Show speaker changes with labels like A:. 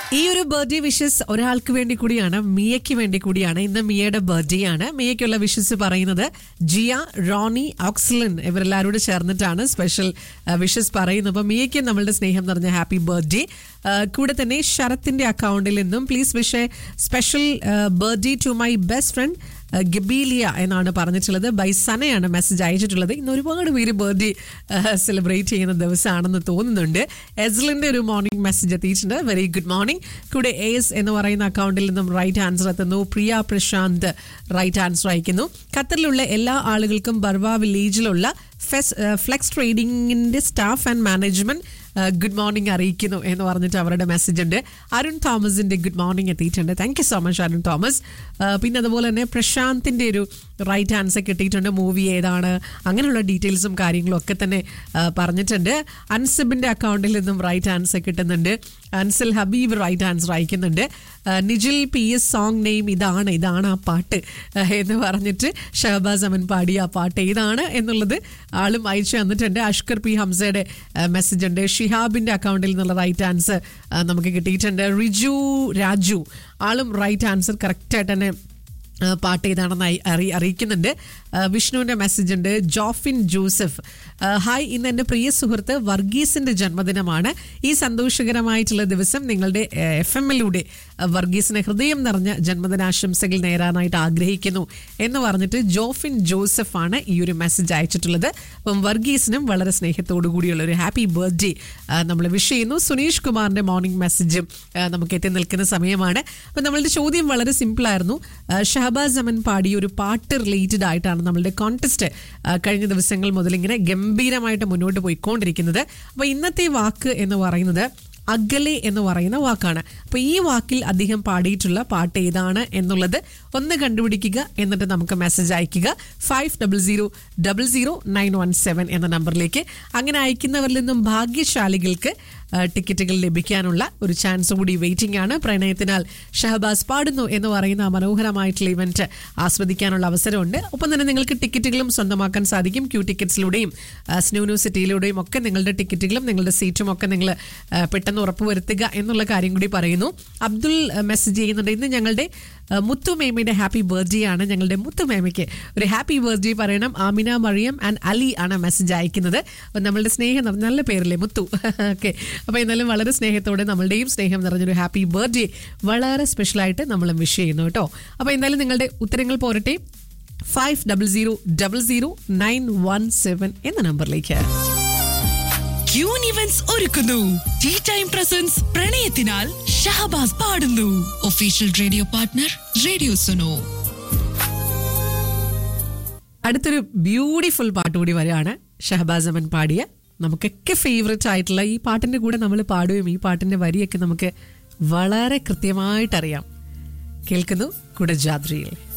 A: ഈ ഒരു birthday wishes ഒരാൾക്ക് വേണ്ടി കൂടിയാണ് മിയയ്ക്ക് വേണ്ടി കൂടിയാണ് ഇന്ന് മിയയുടെ ബർത്ത്ഡേ ആണ് മിയയ്ക്കുള്ള വിഷസ് പറയുന്നത് ജിയ റോണി ഓക്സിലൻ ഇവരെല്ലാവരോട് ചേർന്നിട്ടാണ് സ്പെഷ്യൽ വിഷസ് പറയുന്നത് അപ്പോൾ മിയയ്ക്ക് നമ്മളുടെ സ്നേഹം നിറഞ്ഞ ഹാപ്പി ബർത്ത്ഡേ കൂടെ തന്നെ ശരത്തിന്റെ അക്കൗണ്ടിൽ നിന്നും please wish special birthday to my best friend ഗബീലിയ എന്നാണ് പറഞ്ഞിട്ടുള്ളത് ബൈ സനയാണ് മെസ്സേജ് അയച്ചിട്ടുള്ളത് ഇന്ന് ഒരുപാട് പേര് ബർത്ത്ഡേ സെലിബ്രേറ്റ് ചെയ്യുന്ന ദിവസമാണെന്ന് തോന്നുന്നുണ്ട് എസ്ലിന്റെ ഒരു മോർണിംഗ് മെസ്സേജ് എത്തിയിട്ടുണ്ട് വെരി ഗുഡ് മോർണിംഗ് കൂടെ എസ് എന്ന് പറയുന്ന അക്കൗണ്ടിൽ നിന്നും റൈറ്റ് ആൻസർ എത്തുന്നു പ്രിയ പ്രശാന്ത് റൈറ്റ് ആൻസർ അയക്കുന്നു ഖത്തറിലുള്ള എല്ലാ ആളുകൾക്കും ബർവ വില്ലേജിലുള്ള ഫെസ് ഫ്ലെക്സ് ട്രേഡിംഗിന്റെ staff and management good morning അറിയിക്കുന്നു എന്ന് പറഞ്ഞിട്ട് അവരുടെ മെസ്സേജ് ഉണ്ട് അരുൺ തോമസിന്റെ ഗുഡ് മോർണിംഗ് എത്തിയിട്ടുണ്ട് thank you so much Arun Thomas പിന്നെ അതുപോലെ തന്നെ പ്രശാന്തിന്റെ ഒരു റൈറ്റ് ആൻസർ കിട്ടിയിട്ടുണ്ട് മൂവി ഏതാണ് അങ്ങനെയുള്ള ഡീറ്റെയിൽസും കാര്യങ്ങളും ഒക്കെ തന്നെ പറഞ്ഞിട്ടുണ്ട് അൻസിബിന്റെ അക്കൗണ്ടിൽ നിന്നും റൈറ്റ് ആൻസർ കിട്ടുന്നുണ്ട് അൻസൽ ഹബീബ് റൈറ്റ് ആൻസർ അയക്കുന്നുണ്ട് Nijil P S song name ഇതാണ് ഇതാണ് ആ പാട്ട് എന്ന് പറഞ്ഞിട്ട് ഷഹബാസ് അമൻ പാടിയ ആ പാട്ട് ഏതാണ് എന്നുള്ളത് ആളും അയച്ചു തന്നിട്ടുണ്ട് അഷ്കർ പി ഹംസയുടെ മെസ്സേജ് ഉണ്ട് ഷിഹാബിന്റെ അക്കൗണ്ടിൽ നിന്നുള്ള റൈറ്റ് ആൻസർ നമുക്ക് കിട്ടിയിട്ടുണ്ട് റിജു രാജു ആളും റൈറ്റ് ആൻസർ കറക്റ്റായിട്ട് തന്നെ പാട്ട് ഏതാണെന്ന് അറി അറിയിക്കുന്നുണ്ട് വിഷ്ണുവിൻ്റെ മെസ്സേജ് ഉണ്ട് ജോഫിൻ ജോസഫ് ഹായ് ഇന്ന് എൻ്റെ പ്രിയ സുഹൃത്ത് വർഗീസിൻ്റെ ജന്മദിനമാണ് ഈ സന്തോഷകരമായിട്ടുള്ള ദിവസം നിങ്ങളുടെ എഫ് എമ്മിലൂടെ വർഗീസിന് ഹൃദയം നിറഞ്ഞ ജന്മദിനാശംസകൾ നേരാനായിട്ട് ആഗ്രഹിക്കുന്നു എന്ന് പറഞ്ഞിട്ട് ജോഫിൻ ജോസഫ് ആണ് ഈ ഒരു മെസ്സേജ് അയച്ചിട്ടുള്ളത് അപ്പം വർഗീസിനും വളരെ സ്നേഹത്തോടു കൂടിയുള്ള ഒരു ഹാപ്പി ബർത്ത്ഡേ നമ്മൾ വിഷ് ചെയ്യുന്നു സുനീഷ് കുമാറിൻ്റെ മോർണിംഗ് മെസ്സേജും നമുക്ക് എത്തി നിൽക്കുന്ന സമയമാണ് അപ്പം നമ്മളുടെ ചോദ്യം വളരെ സിമ്പിളായിരുന്നു ഷഹബാസ് അമൻ പാടിയ ഒരു പാട്ട് റിലേറ്റഡ് ആയിട്ടാണ് നമ്മളുടെ കോൺടെസ്റ്റ് കഴിഞ്ഞ ദിവസങ്ങൾ മുതൽ ഇങ്ങനെ ഗംഭീരമായിട്ട് മുന്നോട്ട് പോയിക്കൊണ്ടിരിക്കുന്നത് അപ്പോൾ ഇന്നത്തെ വാക്ക് എന്ന് പറയുന്നത് അകലെ എന്ന് പറയുന്ന വാക്കാണ് അപ്പൊ ഈ വാക്കിൽ അദ്ദേഹം പാടിയിട്ടുള്ള പാട്ട് ഏതാണ് എന്നുള്ളത് ഒന്ന് കണ്ടുപിടിക്കുക എന്നിട്ട് നമുക്ക് മെസ്സേജ് അയക്കുക five double zero double zero nine one seven എന്ന നമ്പറിലേക്ക് അങ്ങനെ അയക്കുന്നവരിൽ നിന്നും ഭാഗ്യശാലികൾക്ക് ടിക്കറ്റുകൾ ലഭിക്കാനുള്ള ഒരു ചാൻസ് കൂടി വെയിറ്റിംഗ് ആണ് പ്രണയത്തിനാൽ ഷഹബാസ് പാടുന്നു എന്ന് പറയുന്ന മനോഹരമായിട്ടുള്ള ഇവന്റ് ആസ്വദിക്കാനുള്ള അവസരമുണ്ട് ഒപ്പം തന്നെ നിങ്ങൾക്ക് ടിക്കറ്റുകളും സ്വന്തമാക്കാൻ സാധിക്കും ക്യൂ ടിക്കറ്റ്സിലൂടെയും സ്നൂനു സിറ്റിയിലൂടെയും ഒക്കെ നിങ്ങളുടെ ടിക്കറ്റുകളും നിങ്ങളുടെ സീറ്റും ഒക്കെ നിങ്ങൾ പെട്ടെന്ന് ഉറപ്പുവരുത്തുക എന്നുള്ള കാര്യം കൂടി പറയുന്നു അബ്ദുൾ മെസ്സേജ് ചെയ്യുന്നുണ്ട് ഇന്ന് ഞങ്ങളുടെ മുത്തുമേമയുടെ ഹാപ്പി ബർത്ത്ഡേ ആണ് ഞങ്ങളുടെ മുത്തുമേമയ്ക്ക് ഒരു ഹാപ്പി ബർത്ത്ഡേ പറയണം ആമിന മറിയം ആൻഡ് അലി ആണ് മെസ്സേജ് അയക്കുന്നത് അപ്പം നമ്മളുടെ സ്നേഹം നല്ല പേരല്ലേ മുത്തു ഓക്കെ അപ്പോൾ എന്നാലും വളരെ സ്നേഹത്തോടെ നമ്മളുടെയും സ്നേഹം നിറഞ്ഞൊരു ഹാപ്പി ബർത്ത്ഡേ വളരെ സ്പെഷ്യലായിട്ട് നമ്മൾ വിഷ് ചെയ്യുന്നു കേട്ടോ അപ്പോൾ എന്തായാലും നിങ്ങളുടെ ഉത്തരങ്ങൾ പോരട്ടെ five double zero double zero nine one seven എന്ന നമ്പറിലേക്ക്
B: ക്യൂൻ ഇവന്റ്സ് ഒരുക്കുന്നു ടീ ടൈം പ്രസൻസ് പ്രണയത്തിനാൽ ഷഹബാസ് പാടുന്നു official radio partner radio Suno
A: അടുത്തൊരു ബ്യൂട്ടിഫുൾ പാട്ട് കൂടി വരികയാണ് ഷഹബാസ് അമൻ പാടിയ നമുക്കൊക്കെ ഫേവററ്റ് ആയിട്ടുള്ള ഈ പാട്ടിന്റെ കൂടെ നമ്മൾ പാടുകയും ഈ പാട്ടിന്റെ വരിയൊക്കെ നമുക്ക് വളരെ കൃത്യമായിട്ടറിയാം കേൾക്കുന്നു കുടജാദ്രിയിൽ